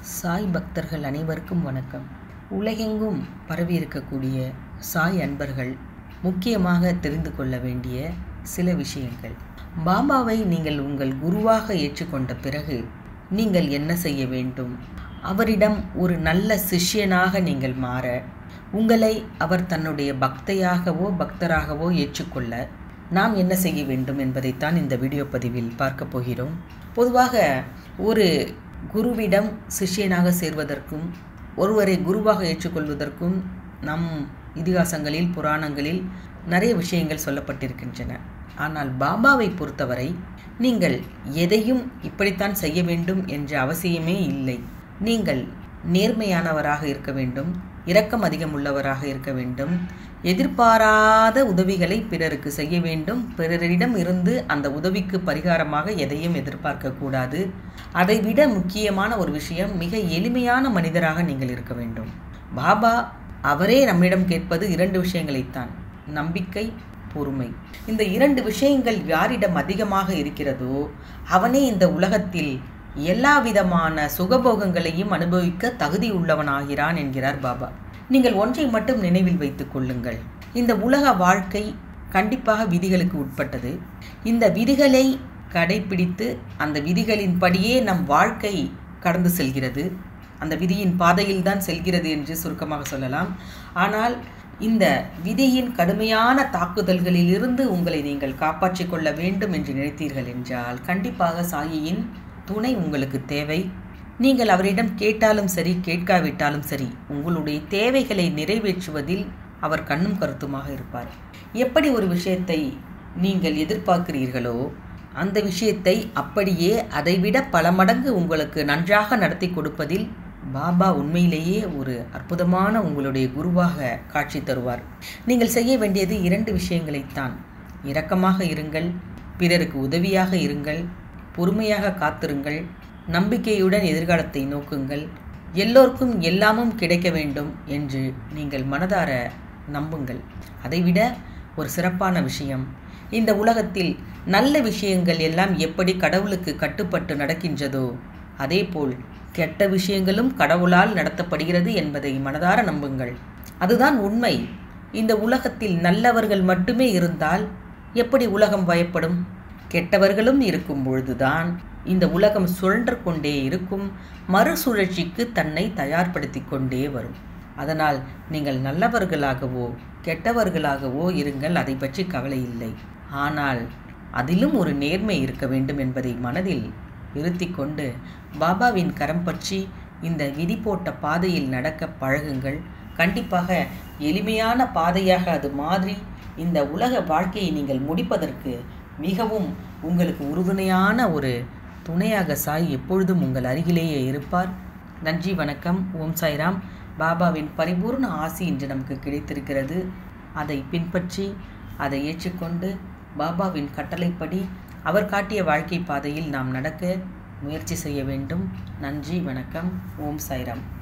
சாய் பக்தர்கள் அனைவருக்கும் வணக்கம் உலகெங்கும் பரவி இருக்கக்கூடிய சாய் அன்பர்கள் முக்கியமாக தெரிந்து கொள்ள வேண்டிய சில விஷயங்கள் பாபாவை நீங்கள் உங்கள் குருவாக ஏற்றுக்கொண்ட பிறகு நீங்கள் என்ன செய்ய வேண்டும் அவரிடம் ஒரு நல்ல சிஷ்யனாக நீங்கள் மாற உங்களை அவர் தன்னுடைய பக்தையாகவோ பக்தராகவோ ஏற்றுக்கொள்ள நாம் என்ன செய்ய வேண்டும் என்பதைத்தான் இந்த வீடியோ பதிவில் பார்க்க போகிறோம் பொதுவாக ஒரு குருவிடம் சிஷ்யனாக சேர்வதற்கும் ஒருவரை குருவாக ஏற்றுக்கொள்வதற்கும் நம் இதிகாசங்களில் புராணங்களில் நிறைய விஷயங்கள் சொல்லப்பட்டிருக்கின்றன ஆனால் பாபாவை பொறுத்தவரை நீங்கள் எதையும் இப்படித்தான் செய்ய வேண்டும் என்ற அவசியமே இல்லை நீங்கள் நேர்மையானவராக இருக்க வேண்டும் இரக்கம் அதிகம் உள்ளவராக இருக்க வேண்டும் எதிர்பாராத உதவிகளை பிறருக்கு செய்ய வேண்டும் பிறரிடம் இருந்து அந்த உதவிக்கு பரிகாரமாக எதையும் எதிர்பார்க்கக்கூடாது அதைவிட முக்கியமான ஒரு விஷயம் மிக எளிமையான மனிதராக நீங்கள் இருக்க வேண்டும் பாபா அவரே நம்மிடம் கேட்பது இரண்டு விஷயங்களைத்தான் நம்பிக்கை பொறுமை இந்த இரண்டு விஷயங்கள் யாரிடம் அதிகமாக இருக்கிறதோ அவனே இந்த உலகத்தில் எல்லா விதமான சுகபோகங்களையும் அனுபவிக்க தகுதி உள்ளவனாகிறான் என்கிறார் பாபா நீங்கள் ஒன்றை மட்டும் நினைவில் வைத்துக் கொள்ளுங்கள் இந்த உலக வாழ்க்கை கண்டிப்பாக விதிகளுக்கு உட்பட்டது இந்த விதிகளை கடைபிடித்து அந்த விதிகளின் படியே நம் வாழ்க்கை கடந்து செல்கிறது அந்த விதியின் பாதையில் தான் செல்கிறது என்று சுருக்கமாக சொல்லலாம் ஆனால் இந்த விதியின் கடுமையான தாக்குதல்களிலிருந்து உங்களை நீங்கள் காப்பாற்றிக் கொள்ள வேண்டும் என்று நினைத்தீர்கள் என்றால் கண்டிப்பாக சாயியின் துணை உங்களுக்கு தேவை நீங்கள் அவரிடம் கேட்டாலும் சரி கேட்காவிட்டாலும் சரி உங்களுடைய தேவைகளை நிறைவேற்றுவதில் அவர் கண்ணும் கருத்துமாக இருப்பார் எப்படி ஒரு விஷயத்தை நீங்கள் எதிர்பார்க்கிறீர்களோ அந்த விஷயத்தை அப்படியே அதைவிட பல மடங்கு உங்களுக்கு நன்றாக நடத்தி கொடுப்பதில் பாபா உண்மையிலேயே ஒரு அற்புதமான உங்களுடைய குருவாக காட்சி தருவார் நீங்கள் செய்ய வேண்டியது இரண்டு விஷயங்களைத்தான் இரக்கமாக இருங்கள் பிறருக்கு உதவியாக இருங்கள் பொறுமையாக காத்திருங்கள் நம்பிக்கையுடன் எதிர்காலத்தை நோக்குங்கள் எல்லோருக்கும் எல்லாமும் கிடைக்க வேண்டும் என்று நீங்கள் மனதார நம்புங்கள் அதைவிட ஒரு சிறப்பான விஷயம் இந்த உலகத்தில் நல்ல விஷயங்கள் எல்லாம் எப்படி கடவுளுக்கு கட்டுப்பட்டு நடக்கின்றதோ அதேபோல் கெட்ட விஷயங்களும் கடவுளால் நடத்தப்படுகிறது என்பதை மனதார நம்புங்கள் அதுதான் உண்மை இந்த உலகத்தில் நல்லவர்கள் மட்டுமே இருந்தால் எப்படி உலகம் பயப்படும் கெட்டவர்களும் இருக்கும் பொழுதுதான் இந்த உலகம் சுழன்று கொண்டே இருக்கும் மறுசுழற்சிக்கு தன்னை தயார்படுத்தி கொண்டே வரும் அதனால் நீங்கள் நல்லவர்களாகவோ கெட்டவர்களாகவோ இருங்கள் அதை பற்றி கவலை இல்லை ஆனால் அதிலும் ஒரு நேர்மை இருக்க வேண்டும் என்பதை மனதில் இருத்தி கொண்டு பாபாவின் கரம் பற்றி இந்த விதி போட்ட பாதையில் நடக்க பழகுங்கள் கண்டிப்பாக எளிமையான பாதையாக அது மாதிரி இந்த உலக வாழ்க்கையை நீங்கள் முடிப்பதற்கு மிகவும் உங்களுக்கு உறுதுணையான ஒரு துணையாக சாய் எப்பொழுதும் உங்கள் அருகிலேயே இருப்பார் நன்றி வணக்கம் ஓம் சாய்ராம் பாபாவின் பரிபூர்ண ஆசி இன்று நமக்கு கிடைத்திருக்கிறது அதை பின்பற்றி அதை ஏற்றுக்கொண்டு பாபாவின் கட்டளைப்படி அவர் காட்டிய வாழ்க்கை பாதையில் நாம் நடக்க முயற்சி செய்ய வேண்டும் நன்றி வணக்கம் ஓம் சாய்ராம்